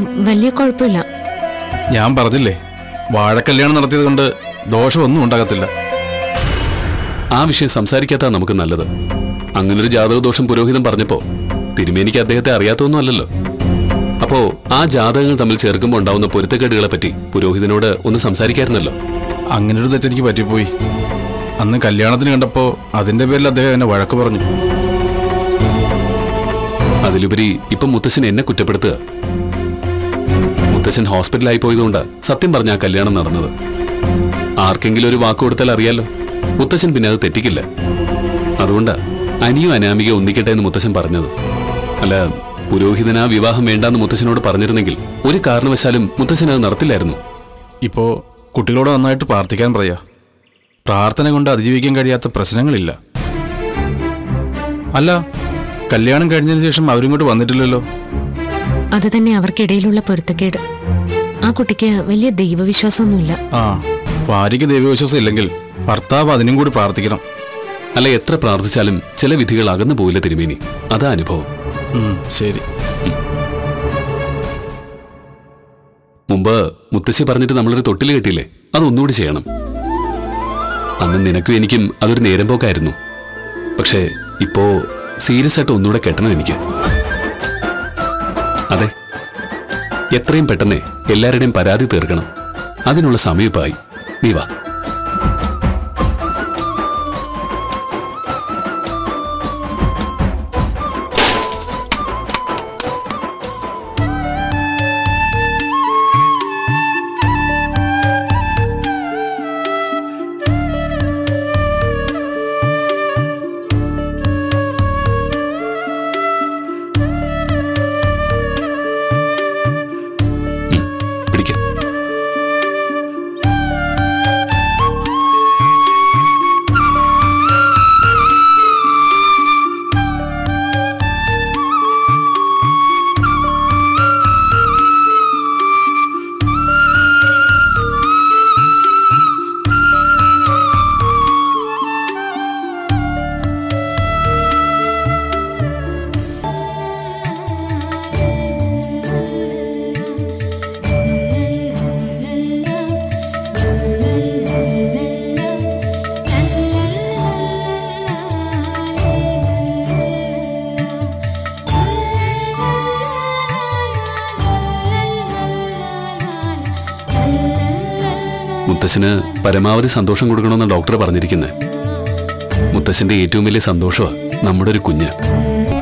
വലിയ കുഴപ്പമില്ല ഞാൻ പറഞ്ഞില്ലേ വാഴക്കല്യാണം നടത്തിയത് കൊണ്ട് ദോഷമൊന്നും ഉണ്ടാകത്തില്ല ആ വിഷയം സംസാരിക്കാത്ത നമുക്ക് നല്ലത് അങ്ങനൊരു ജാതകദോഷം പുരോഹിതൻ പറഞ്ഞപ്പോ തിരുമേനിക്ക് അദ്ദേഹത്തെ അറിയാത്തൊന്നും അല്ലല്ലോ അപ്പോ ആ ജാതകങ്ങൾ തമ്മിൽ ചേർക്കുമ്പോൾ ഉണ്ടാവുന്ന പൊരുത്തക്കേടുകളെ പറ്റി പുരോഹിതനോട് ഒന്ന് സംസാരിക്കായിരുന്നല്ലോ അങ്ങനൊരു തെറ്റെനിക്ക് പറ്റിപ്പോയി അന്ന് കല്യാണത്തിന് കണ്ടപ്പോ അതിന്റെ പേരിൽ അദ്ദേഹം എന്നെ വഴക്ക് പറഞ്ഞു അതിലുപരി ഇപ്പൊ മുത്തശ്ശൻ എന്നെ കുറ്റപ്പെടുത്തുക മുത്തശ്ശൻ ഹോസ്പിറ്റലായി പോയതുകൊണ്ട് സത്യം പറഞ്ഞ ആ കല്യാണം നടന്നത് ആർക്കെങ്കിലും ഒരു വാക്ക് കൊടുത്താൽ അറിയാലോ മുത്തശ്ശൻ പിന്നെ അത് തെറ്റിക്കില്ല അതുകൊണ്ട് അനിയും അനാമിക ഒന്നിക്കട്ടെ എന്ന് മുത്തശ്ശൻ പറഞ്ഞത് അല്ല പുരോഹിതന് ആ വിവാഹം വേണ്ടാന്ന് മുത്തശ്ശനോട് പറഞ്ഞിരുന്നെങ്കിൽ ഒരു കാരണവശാലും മുത്തശ്ശൻ അത് നടത്തില്ലായിരുന്നു ഇപ്പോ കുട്ടികളോട് നന്നായിട്ട് പ്രാർത്ഥിക്കാൻ പറയാ പ്രാർത്ഥന കൊണ്ട് അതിജീവിക്കാൻ കഴിയാത്ത പ്രശ്നങ്ങളില്ല അല്ല കല്യാണം കഴിഞ്ഞതിന് ശേഷം അവരിങ്ങോട്ട് വന്നിട്ടില്ലല്ലോ അത് തന്നെ അവർക്കിടയിലുള്ള പൊരുത്തക്കേട് ആ കുട്ടിക്ക് വലിയ ദൈവവിശ്വാസമൊന്നുമില്ല ആ ഭാര്യയ്ക്ക് ദൈവവിശ്വാസം ഇല്ലെങ്കിൽ ഭർത്താവ് അതിനും കൂടി പ്രാർത്ഥിക്കണം അല്ല എത്ര പ്രാർത്ഥിച്ചാലും ചില വിധികൾ അകന്നു പോയില്ല തിരുമേനി അതാ അനുഭവം ഉം, ശരി മുമ്പ് മുത്തശ്ശി പറഞ്ഞിട്ട് നമ്മളൊരു തൊട്ടിൽ കെട്ടിയില്ലേ അതൊന്നുകൂടി ചെയ്യണം അന്ന് നിനക്കും എനിക്കും അതൊരു നേരം പോക്കായിരുന്നു പക്ഷേ ഇപ്പോ സീരിയസ് ആയിട്ട് ഒന്നുകൂടെ കെട്ടണം എനിക്ക് അതെ എത്രയും പെട്ടെന്നേ എല്ലാവരുടെയും പരാതി തീർക്കണം അതിനുള്ള സമയപ്പായി നീ വാ പിടിക്ക മുത്തശ്ശന് പരമാവധി സന്തോഷം കൊടുക്കണമെന്ന് ഡോക്ടർ പറഞ്ഞിരിക്കുന്നത് മുത്തശ്ശന്റെ ഏറ്റവും വലിയ സന്തോഷമാണ് നമ്മുടെ ഒരു കുഞ്ഞ്